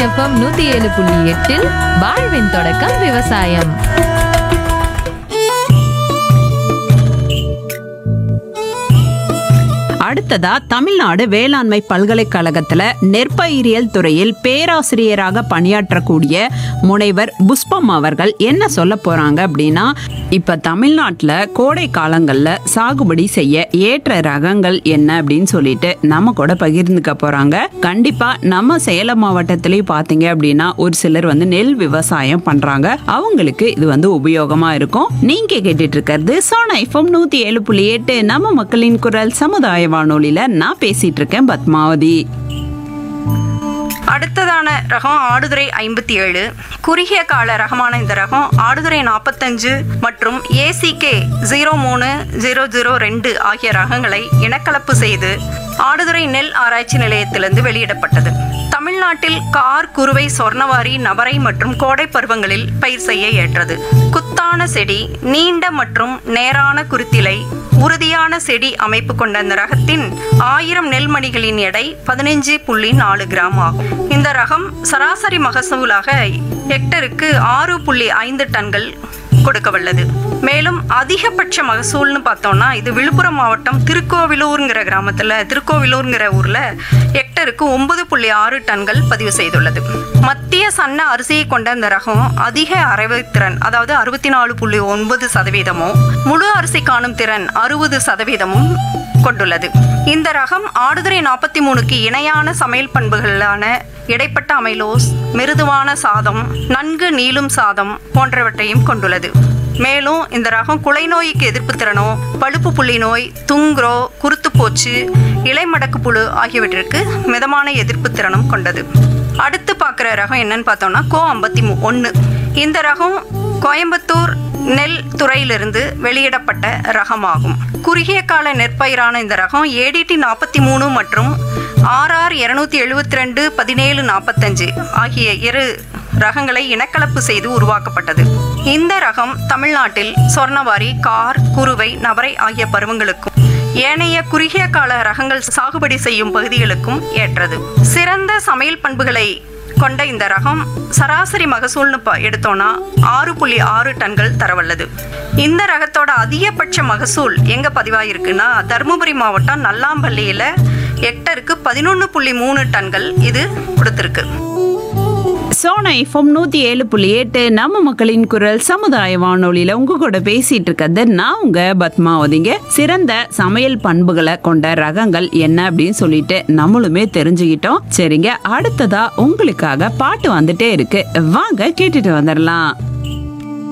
FM நூத்தி ஏழு புள்ளி எட்டில் வாழ்வின் தொடக்கம் விவசாயம் அடுத்ததா தமிழ்நாடு வேளாண்மை பல்கலைக்கழகத்துல நெற்பயிரியல் துறையில் பேராசிரியராக பணியாற்றக்கூடிய முனைவர் புஷ்பம் அவர்கள் என்ன சொல்ல போறாங்க அப்படின்னா இப்ப தமிழ்நாட்டுல கோடை காலங்கள்ல சாகுபடி செய்ய ஏற்ற ரகங்கள் என்ன அப்படின்னு சொல்லிட்டு நம்ம கூட பகிர்ந்துக்க போறாங்க கண்டிப்பா நம்ம சேலம் மாவட்டத்திலயும் பாத்தீங்க அப்படின்னா ஒரு சிலர் வந்து நெல் விவசாயம் பண்றாங்க அவங்களுக்கு இது வந்து உபயோகமா இருக்கும் நீங்க கேட்டுட்டு இருக்கிறது சோனா எஃப்எம் நூத்தி ஏழு புள்ளி எட்டு நம்ம மக்களின் குரல் சமுதாய வானொலியில நான் பேசிட்டு இருக்கேன் பத்மாவதி அடுத்ததான ரகம் ஆடுதுறை ஐம்பத்தி ஏழு குறுகிய கால ரகமான இந்த ரகம் ஆடுதுறை நாற்பத்தஞ்சு மற்றும் ஏசிகே ஜீரோ மூணு ஜீரோ ஜீரோ ரெண்டு ஆகிய ரகங்களை இனக்கலப்பு செய்து ஆடுதுறை நெல் ஆராய்ச்சி நிலையத்திலிருந்து வெளியிடப்பட்டது தமிழ்நாட்டில் கார் குருவை சொர்ணவாரி நவரை மற்றும் கோடை பருவங்களில் பயிர் செய்ய ஏற்றது குத்தான செடி நீண்ட மற்றும் நேரான குருத்திலை உறுதியான செடி அமைப்பு கொண்ட இந்த ரகத்தின் ஆயிரம் நெல்மணிகளின் எடை பதினைஞ்சு புள்ளி நாலு கிராம் ஆகும் இந்த ரகம் சராசரி மகசூலாக ஹெக்டருக்கு ஆறு புள்ளி ஐந்து டன்கள் கொடுக்க வல்லது மேலும் அதிகபட்ச மகசூல்னு பார்த்தோம்னா இது விழுப்புரம் மாவட்டம் திருக்கோவிலூருங்கிற கிராமத்தில் திருக்கோவிலூருங்கிற ஊரில் ஹெக்டருக்கு ஒன்பது புள்ளி ஆறு டன்கள் பதிவு செய்துள்ளது மத்திய சன்ன அரிசியை கொண்ட இந்த ரகம் அதிக அரைவைத்திறன் அதாவது அறுபத்தி நாலு புள்ளி ஒன்பது சதவீதமும் முழு அரிசி காணும் திறன் அறுபது சதவீதமும் கொண்டுள்ளது இந்த ரகம் ஆடுதுறை நாற்பத்தி மூணுக்கு இணையான சமையல் பண்புகளான இடைப்பட்ட அமைலோஸ் மிருதுவான சாதம் நன்கு நீளும் சாதம் போன்றவற்றையும் கொண்டுள்ளது மேலும் இந்த ரகம் குலை நோய்க்கு எதிர்ப்பு திறனோ பழுப்பு புள்ளி நோய் துங்குரோ குருத்துப்போச்சு இலைமடக்கு புழு ஆகியவற்றிற்கு மிதமான எதிர்ப்பு திறனும் கொண்டது அடுத்து பார்க்குற ரகம் என்னன்னு பார்த்தோம்னா கோ ஐம்பத்தி மூ ஒன்று இந்த ரகம் கோயம்புத்தூர் நெல் துறையிலிருந்து வெளியிடப்பட்ட ரகமாகும் குறுகிய கால நெற்பயிரான இந்த ரகம் ஏடிடி நாற்பத்தி மூணு மற்றும் ஆர்ஆர் இருநூத்தி எழுபத்தி ரெண்டு பதினேழு நாற்பத்தஞ்சு ஆகிய இரு ரகங்களை இனக்கலப்பு செய்து உருவாக்கப்பட்டது இந்த ரகம் தமிழ்நாட்டில் சொர்ணவாரி கார் குருவை நவரை ஆகிய பருவங்களுக்கும் ஏனைய குறுகிய கால ரகங்கள் சாகுபடி செய்யும் பகுதிகளுக்கும் ஏற்றது சிறந்த சமையல் பண்புகளை கொண்ட இந்த ரகம் சராசரி மகசூல்னு ப- எடுத்தோம்னா ஆறு புள்ளி ஆறு டன்கள் தரவல்லது இந்த ரகத்தோட அதிகபட்ச மகசூல் எங்க பதிவாயிருக்குன்னா தருமபுரி மாவட்டம் நல்லாம்பள்ளியில ஹெக்டருக்கு பதினொன்று புள்ளி மூணு டன்கள் இது கொடுத்துருக்கு சோனா எஃப்எம் நூத்தி ஏழு புள்ளி எட்டு நம்ம மக்களின் குரல் சமுதாய வானொலியில உங்க கூட பேசிட்டு இருக்கிறது நான் உங்க பத்மாவதிங்க சிறந்த சமையல் பண்புகளை கொண்ட ரகங்கள் என்ன அப்படின்னு சொல்லிட்டு நம்மளுமே தெரிஞ்சுக்கிட்டோம் சரிங்க அடுத்ததா உங்களுக்காக பாட்டு வந்துட்டே இருக்கு வாங்க கேட்டுட்டு வந்துடலாம்